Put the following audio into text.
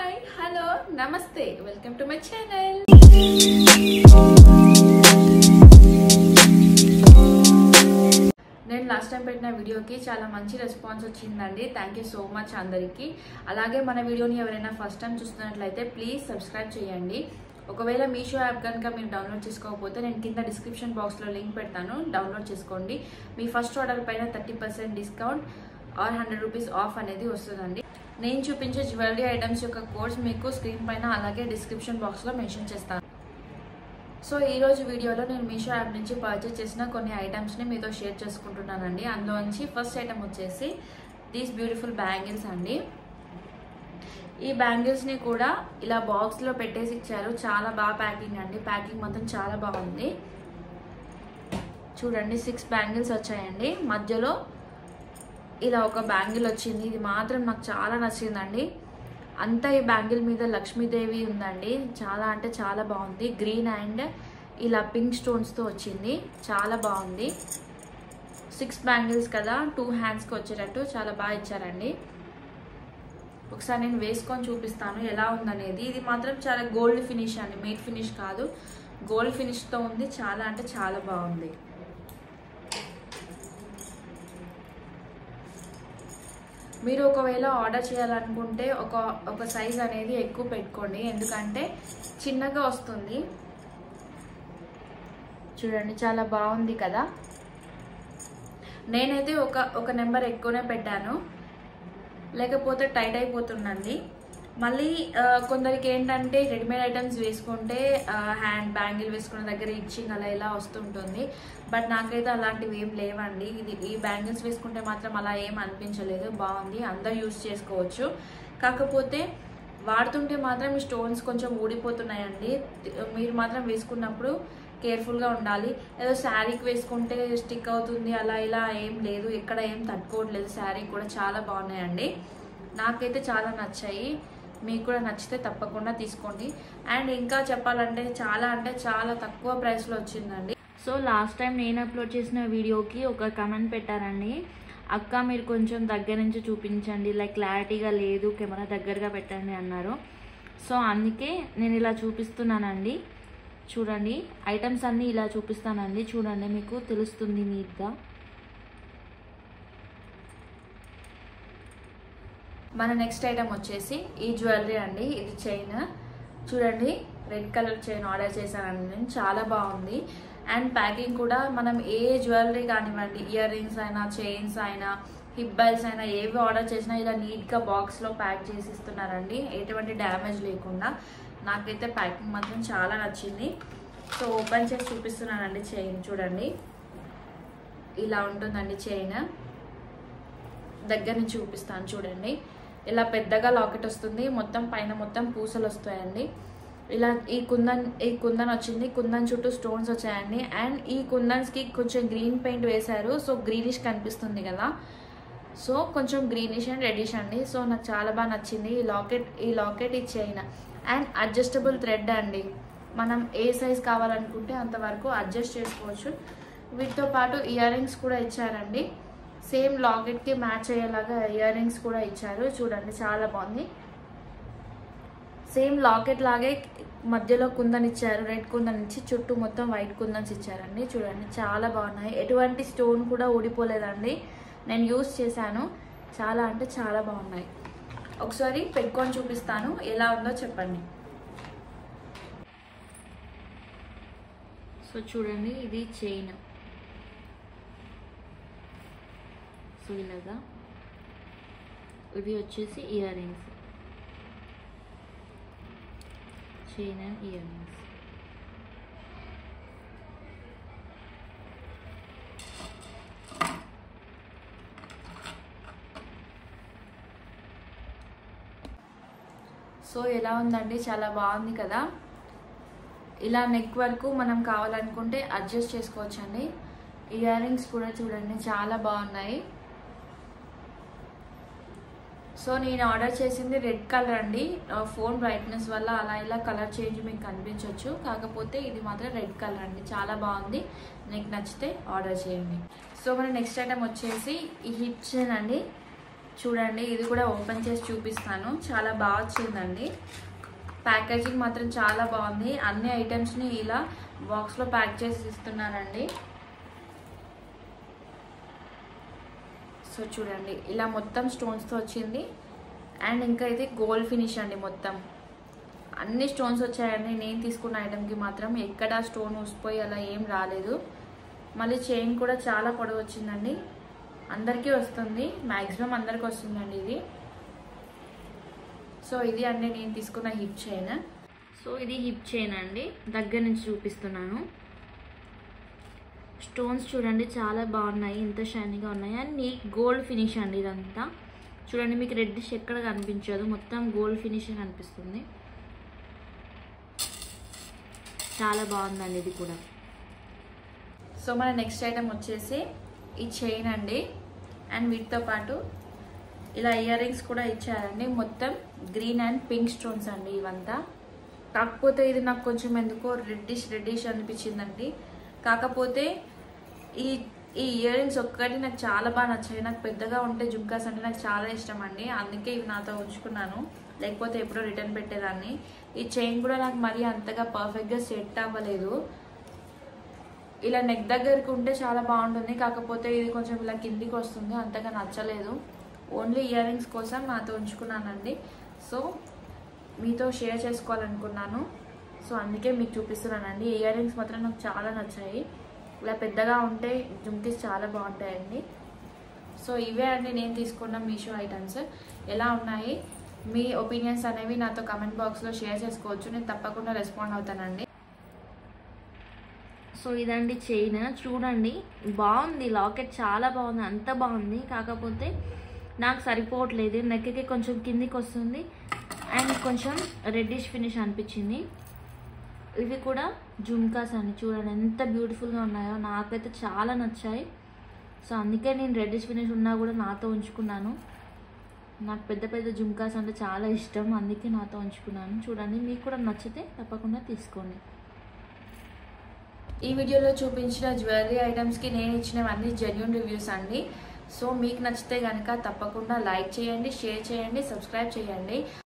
hi hello నమస్తే welcome to my channel నేను last time పెట్టిన వీడియోకి చాలా మంచి రెస్పాన్స్ వచ్చిందండి థ్యాంక్ యూ సో మచ్ అందరికీ అలాగే మన వీడియోని ఎవరైనా ఫస్ట్ టైం చూస్తున్నట్లయితే ప్లీజ్ సబ్స్క్రైబ్ చేయండి ఒకవేళ మీషో యాప్ కనుక మీరు డౌన్లోడ్ చేసుకోకపోతే నేను కింద డిస్క్రిప్షన్ బాక్స్లో లింక్ పెడతాను డౌన్లోడ్ చేసుకోండి మీ ఫస్ట్ ఆర్డర్ పైన thirty percent discount or hundred rupees off అనేది వస్తుందండి నేను చూపించే జ్యువెలరీ ఐటమ్స్ యొక్క కోడ్స్ మీకు స్క్రీన్ పైన అలాగే డిస్క్రిప్షన్ బాక్స్లో మెన్షన్ చేస్తాను సో ఈ రోజు వీడియోలో నేను మీషో యాప్ నుంచి పర్చేస్ చేసిన కొన్ని ఐటమ్స్ని మీతో షేర్ చేసుకుంటున్నానండి అందులోంచి ఫస్ట్ ఐటమ్ వచ్చేసి దీస్ బ్యూటిఫుల్ బ్యాంగిల్స్ అండి ఈ బ్యాంగిల్స్ని కూడా ఇలా బాక్స్లో పెట్టేసి ఇచ్చారు చాలా బాగా ప్యాకింగ్ అండి ప్యాకింగ్ మాత్రం చాలా బాగుంది చూడండి సిక్స్ బ్యాంగిల్స్ వచ్చాయండి మధ్యలో ఇలా ఒక బ్యాంగిల్ వచ్చింది ఇది మాత్రం నాకు చాలా నచ్చిందండి అంతా ఈ బ్యాంగిల్ మీద లక్ష్మీదేవి ఉందండి చాలా అంటే చాలా బాగుంది గ్రీన్ అండ్ ఇలా పింక్ స్టోన్స్తో వచ్చింది చాలా బాగుంది సిక్స్ బ్యాంగిల్స్ కదా టూ హ్యాండ్స్కి వచ్చేటట్టు చాలా బాగా ఇచ్చారండి ఒకసారి నేను వేసుకొని చూపిస్తాను ఎలా ఉందనేది ఇది మాత్రం చాలా గోల్డ్ ఫినిష్ అండి మేట్ ఫినిష్ కాదు గోల్డ్ ఫినిష్తో ఉంది చాలా అంటే చాలా బాగుంది మీరు ఒకవేళ ఆర్డర్ చేయాలనుకుంటే ఒక ఒక సైజ్ అనేది ఎక్కువ పెట్టుకోండి ఎందుకంటే చిన్నగా వస్తుంది చూడండి చాలా బాగుంది కదా నేనైతే ఒక ఒక నెంబర్ ఎక్కువనే పెట్టాను లేకపోతే టైట్ అయిపోతుందండి మళ్ళీ ఆ, కొందరికి ఏంటంటే రెడీమేడ్ ఐటమ్స్ వేసుకుంటే హ్యాండ్ బ్యాంగిల్ వేసుకున్న దగ్గర ఇచ్చింగ్ అలా ఇలా వస్తుంటుంది బట్ నాకైతే అలాంటివి ఏం లేవండి ఇది ఈ బ్యాంగిల్స్ వేసుకుంటే మాత్రం అలా ఏం అనిపించలేదు బాగుంది అందరు యూస్ చేసుకోవచ్చు కాకపోతే వాడుతుంటే మాత్రం ఈ స్టోన్స్ కొంచెం ఊడిపోతున్నాయండి మీరు మాత్రం వేసుకున్నప్పుడు కేర్ఫుల్గా ఉండాలి ఏదో శారీకి వేసుకుంటే స్టిక్ అవుతుంది అలా ఇలా ఏం లేదు ఎక్కడ ఏం తట్టుకోవట్లేదు శారీ కూడా చాలా బాగున్నాయండి నాకైతే చాలా నచ్చాయి మీకు కూడా నచ్చితే తప్పకుండా తీసుకోండి అండ్ ఇంకా చెప్పాలంటే చాలా అంటే చాలా తక్కువ ప్రైస్లో వచ్చిందండి సో లాస్ట్ టైం నేను అప్లోడ్ చేసిన వీడియోకి ఒక కమెంట్ పెట్టారండి అక్క మీరు కొంచెం దగ్గర నుంచి చూపించండి లైక్ క్లారిటీగా లేదు కెమెరా దగ్గరగా పెట్టండి అన్నారు సో అందుకే నేను ఇలా చూపిస్తున్నానండి చూడండి ఐటమ్స్ అన్నీ ఇలా చూపిస్తానండి చూడండి మీకు తెలుస్తుంది నీట్గా మన నెక్స్ట్ ఐటమ్ వచ్చేసి ఈ జ్యువెలరీ అండి ఇది చైన్ చూడండి రెడ్ కలర్ చైన్ ఆర్డర్ చేశానండి నేను చాలా బాగుంది అండ్ ప్యాకింగ్ కూడా మనం ఏ జ్యువెలరీ కానివ్వండి ఇయర్ రింగ్స్ అయినా చైన్స్ అయినా హిప్ బెల్ట్స్ అయినా ఏవి ఆర్డర్ చేసినా ఇలా నీట్గా బాక్స్లో ప్యాక్ చేసి ఇస్తున్నారండి ఎటువంటి డ్యామేజ్ లేకుండా నాకైతే ప్యాకింగ్ మాత్రం చాలా నచ్చింది సో ఓపెన్ చేసి చూపిస్తున్నానండి చైన్ చూడండి ఇలా ఉంటుందండి చైన్ దగ్గర నుంచి చూపిస్తాను చూడండి ఇలా పెద్దగా లాకెట్ వస్తుంది మొత్తం పైన మొత్తం పూసలు వస్తాయండి ఇలా ఈ కుందన్ ఈ కుందన్ వచ్చింది కుందన్ చుట్టూ స్టోన్స్ వచ్చాయండి అండ్ ఈ కుందన్స్కి కొంచెం గ్రీన్ పెయింట్ వేశారు సో గ్రీనిష్ కనిపిస్తుంది కదా సో కొంచెం గ్రీనిష్ అండ్ రెడిష్ అండి సో నాకు చాలా బాగా నచ్చింది ఈ లాకెట్ ఈ లాకెట్ ఈ చైన్ అండ్ అడ్జస్టబుల్ థ్రెడ్ అండి మనం ఏ సైజ్ కావాలనుకుంటే అంతవరకు అడ్జస్ట్ చేసుకోవచ్చు వీటితో పాటు ఇయర్ రింగ్స్ కూడా ఇచ్చారండి సేమ్ లాకెట్కి మ్యాచ్ అయ్యేలాగా ఇయర్ రింగ్స్ కూడా ఇచ్చారు చూడండి చాలా బాగుంది సేమ్ లాకెట్ లాగే మధ్యలో కుందన్ ఇచ్చారు రెడ్ కుందన్ ఇచ్చి చుట్టూ మొత్తం వైట్ కుందన్స్ ఇచ్చారండి చూడండి చాలా బాగున్నాయి ఎటువంటి స్టోన్ కూడా ఊడిపోలేదండి నేను యూస్ చేశాను చాలా అంటే చాలా బాగున్నాయి ఒకసారి పెట్టుకొని చూపిస్తాను ఎలా ఉందో చెప్పండి సో చూడండి ఇది చైన్ సో ఇలాగా ఇవి వచ్చేసి ear rings chain and ear rings so ఎలా ఉందండి చాలా బాగుంది కదా ఇలా నెక్ వరకు మనం కావాలనుకుంటే అడ్జస్ట్ చేసుకోవచ్చండి ఇయర్ రింగ్స్ కూడా చూడండి చాలా బాగున్నాయి సో నేను ఆర్డర్ చేసింది రెడ్ కలర్ అండి ఫోన్ బ్రైట్నెస్ వల్ల అలా ఇలా కలర్ చేంజ్ మీకు కనిపించవచ్చు కాకపోతే ఇది మాత్రం రెడ్ కలర్ అండి చాలా బాగుంది నీకు నచ్చితే ఆర్డర్ చేయండి సో మన నెక్స్ట్ ఐటమ్ వచ్చేసి ఈ హిప్ చైన్ అండి చూడండి ఇది కూడా ఓపెన్ చేసి చూపిస్తాను చాలా బాగా వచ్చిందండి ప్యాకేజింగ్ మాత్రం చాలా బాగుంది అన్ని ఐటమ్స్ని ఇలా బాక్స్లో ప్యాక్ చేసి ఇస్తున్నారండి సో చూడండి ఇలా మొత్తం స్టోన్స్తో వచ్చింది అండ్ ఇంకా ఇది గోల్డ్ ఫినిష్ అండి మొత్తం అన్ని స్టోన్స్ వచ్చాయండి నేను తీసుకున్న ఐటమ్కి మాత్రం ఎక్కడ స్టోన్ ఊసిపోయి అలా ఏం రాలేదు మళ్ళీ చైన్ కూడా చాలా పొడవు వచ్చిందండి అందరికీ వస్తుంది మ్యాక్సిమం అందరికి వస్తుందండి ఇది సో ఇది అండి నేను తీసుకున్న హిప్ చైన్ సో ఇది హిప్ చైన్ అండి దగ్గర నుంచి చూపిస్తున్నాను స్టోన్స్ చూడండి చాలా బాగున్నాయి ఇంత షైనీగా ఉన్నాయి అండ్ నీ గోల్డ్ ఫినిష్ అండి ఇదంతా చూడండి మీకు రెడ్డిష్ ఎక్కడ కనిపించదు మొత్తం గోల్డ్ ఫినిష్ కనిపిస్తుంది చాలా బాగుందండి ఇది కూడా సో మన నెక్స్ట్ ఐటమ్ వచ్చేసి ఈ చైన్ అండి అండ్ వీటితో పాటు ఇలా ఇయర్ రింగ్స్ కూడా ఇచ్చారండి మొత్తం గ్రీన్ అండ్ పింక్ స్టోన్స్ అండి ఇవంతా కాకపోతే ఇది నాకు కొంచెం ఎందుకో రెడ్డిష్ రెడ్డిష్ అనిపించిందండి కాకపోతే ఈ ఈ ఇయర్ రింగ్స్ ఒక్కటి నాకు చాలా బాగా నచ్చాయి నాకు పెద్దగా ఉంటే జుమ్కాస్ అంటే నాకు చాలా ఇష్టం అండి అందుకే ఇవి నాతో ఉంచుకున్నాను లేకపోతే ఎప్పుడో రిటర్న్ పెట్టేదాన్ని ఈ చైన్ కూడా నాకు మరీ అంతగా పర్ఫెక్ట్గా సెట్ అవ్వలేదు ఇలా నెక్ దగ్గరికి ఉంటే చాలా బాగుంటుంది కాకపోతే ఇది కొంచెం ఇలా కిందికి వస్తుంది అంతగా నచ్చలేదు ఓన్లీ ఇయర్ రింగ్స్ కోసం నాతో ఉంచుకున్నానండి సో మీతో షేర్ చేసుకోవాలనుకున్నాను సో అందుకే మీకు చూపిస్తున్నానండి ఇయర్ రింగ్స్ మాత్రం నాకు చాలా నచ్చాయి ఇలా పెద్దగా ఉంటే జుమ్కీస్ చాలా బాగుంటాయండి సో ఇవే అండి నేను తీసుకున్న మీషో ఐటమ్స్ ఎలా ఉన్నాయి మీ ఒపీనియన్స్ అనేవి నాతో కమెంట్ బాక్స్లో షేర్ చేసుకోవచ్చు నేను తప్పకుండా రెస్పాండ్ అవుతానండి సో ఇదండి చైన్ చూడండి బాగుంది లాకెట్ చాలా బాగుంది అంత బాగుంది కాకపోతే నాకు సరిపోవట్లేదు నెక్కి కొంచెం కిందికి వస్తుంది అండ్ కొంచెం రెడ్డిష్ ఫినిష్ అనిపించింది ఇవి కూడా జుమ్కాస్ అని చూడండి ఎంత బ్యూటిఫుల్గా ఉన్నాయో నాకైతే చాలా నచ్చాయి సో అందుకే నేను రెడ్డిష్ ఫినిష్ ఉన్నా కూడా నాతో ఉంచుకున్నాను నాకు పెద్ద పెద్ద జుమ్కాస్ అంటే చాలా ఇష్టం అందుకే నాతో ఉంచుకున్నాను చూడండి మీకు కూడా నచ్చితే తప్పకుండా తీసుకోండి ఈ వీడియోలో చూపించిన జ్యువెలరీ ఐటమ్స్కి నేను ఇచ్చినవన్నీ జెన్యున్ రివ్యూస్ అండి సో మీకు నచ్చితే కనుక తప్పకుండా లైక్ చేయండి షేర్ చేయండి సబ్స్క్రైబ్ చేయండి